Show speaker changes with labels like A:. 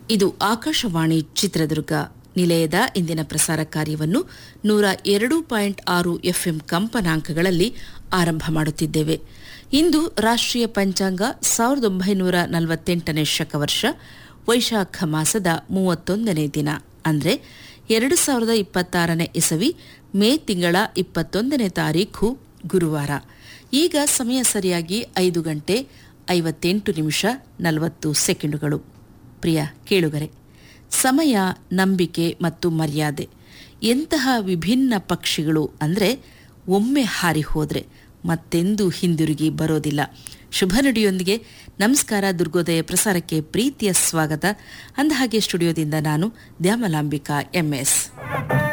A: ಇದು ಆಕಾಶವಾಣಿ ಚಿತ್ರದುರ್ಗ ನಿಲಯದ ಇಂದಿನ ಪ್ರಸಾರ ಕಾರ್ಯವನ್ನು ನೂರ ಎರಡು ಪಾಯಿಂಟ್ ಆರು ಎಫ್ಎಂ ಕಂಪನಾಂಕಗಳಲ್ಲಿ ಆರಂಭ ಮಾಡುತ್ತಿದ್ದೇವೆ ಇಂದು ರಾಷ್ಟ್ರೀಯ ಪಂಚಾಂಗ ಸಾವಿರದ ಒಂಬೈನೂರ ನಲವತ್ತೆಂಟನೇ ಶಕವರ್ಷ ವೈಶಾಖ ಮಾಸದ ಮೂವತ್ತೊಂದನೇ ದಿನ ಅಂದರೆ ಎರಡು ಸಾವಿರದ ಇಪ್ಪತ್ತಾರನೇ ಇಸವಿ ಮೇ ತಿಂಗಳ ಇಪ್ಪತ್ತೊಂದನೇ ತಾರೀಖು ಗುರುವಾರ ಈಗ ಸಮಯ ಸರಿಯಾಗಿ ಐದು ಗಂಟೆ ಐವತ್ತೆಂಟು ನಿಮಿಷ ನಲವತ್ತು ಸೆಕೆಂಡುಗಳು ಪ್ರಿಯ ಕೇಳುಗರೆ ಸಮಯ ನಂಬಿಕೆ ಮತ್ತು ಮರ್ಯಾದೆ ಎಂತಹ ವಿಭಿನ್ನ ಪಕ್ಷಿಗಳು ಅಂದರೆ ಒಮ್ಮೆ ಹಾರಿ ಹೋದರೆ ಮತ್ತೆಂದೂ ಹಿಂದಿರುಗಿ ಬರೋದಿಲ್ಲ ಶುಭ ನುಡಿಯೊಂದಿಗೆ ನಮಸ್ಕಾರ ದುರ್ಗೋದಯ ಪ್ರಸಾರಕ್ಕೆ ಪ್ರೀತಿಯ ಸ್ವಾಗತ ಅಂದಹಾಗೆ ಸ್ಟುಡಿಯೋದಿಂದ ನಾನು ದ್ಯಾಮಲಾಂಬಿಕಾ ಎಂಎಸ್